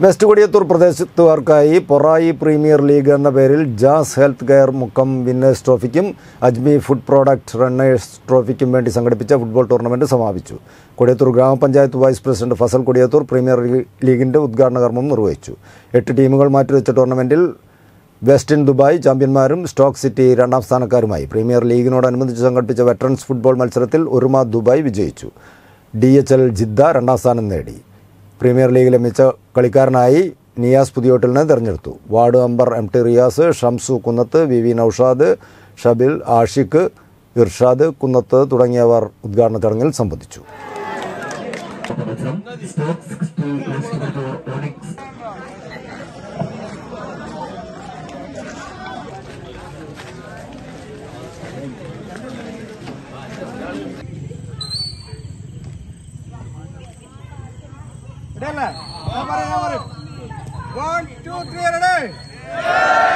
west Kodiyathur പ്രദേശത്തുകാർക്കായി Porayi premier league എന്ന പേരിൽ Jas health care Mukkam winners ട്രോഫിക്കും അജ്മി ഫുഡ് പ്രോഡക്റ്റ് റണ്ണേഴ്സ് ട്രോഫിക്കും വേണ്ടി സംഘടിപ്പിച്ച ഫുട്ബോൾ ടൂർണമെന്റ് സമാപിച്ചു കൊടിയത്തൂർ ഗ്രാമപഞ്ചായത്ത് vice president Fazal Kodiyathur premier ലീ- ലീഗിന്റെ ഉദ്ഘാടന കർമ്മം നിർവഹിച്ചു എട്ട് ടീമുകൾ മാറ്റിവെച്ച ടൂർണമെന്റിൽ വെസ്റ്റ് ഇൻ ദുബായ് ചാമ്പ്യന്മാരും സ്റ്റോക്ക് സിറ്റി രണ്ടാം സ്ഥാനക്കാരുമായി പ്രീമിയർ ലീഗിനോടനുബന്ധിച്ച് സംഘടിപ്പിച്ച വെറ്ററൻസ് ഫുട്ബോൾ മത്സരത്തിൽ ഒരുമ ദുബായ് വിജയിച്ചു ഡി എച്ച് എൽ ജിദ്ദ രണ്ടാം സ്ഥാനം നേടി പ്രീമിയർ ലീഗിലെ മിച്ച കളിക്കാരനായി നിയാസ് പുതിയോട്ടിലിനെ തെരഞ്ഞെടുത്തു ward member M T Riyas Shamsu Kunnath V V Noushad Shabil Ashiq Irshad Kunnath തുടങ്ങിയവർ ഉദ്ഘാടന ചടങ്ങിൽ സംബന്ധിച്ചു മത്സരം stock six to west Kodiyathur onyx ഇടല്ലേ ഞാൻ പറയാം ഞാൻ പറയും വൺ ടു ത്രീ റെഡി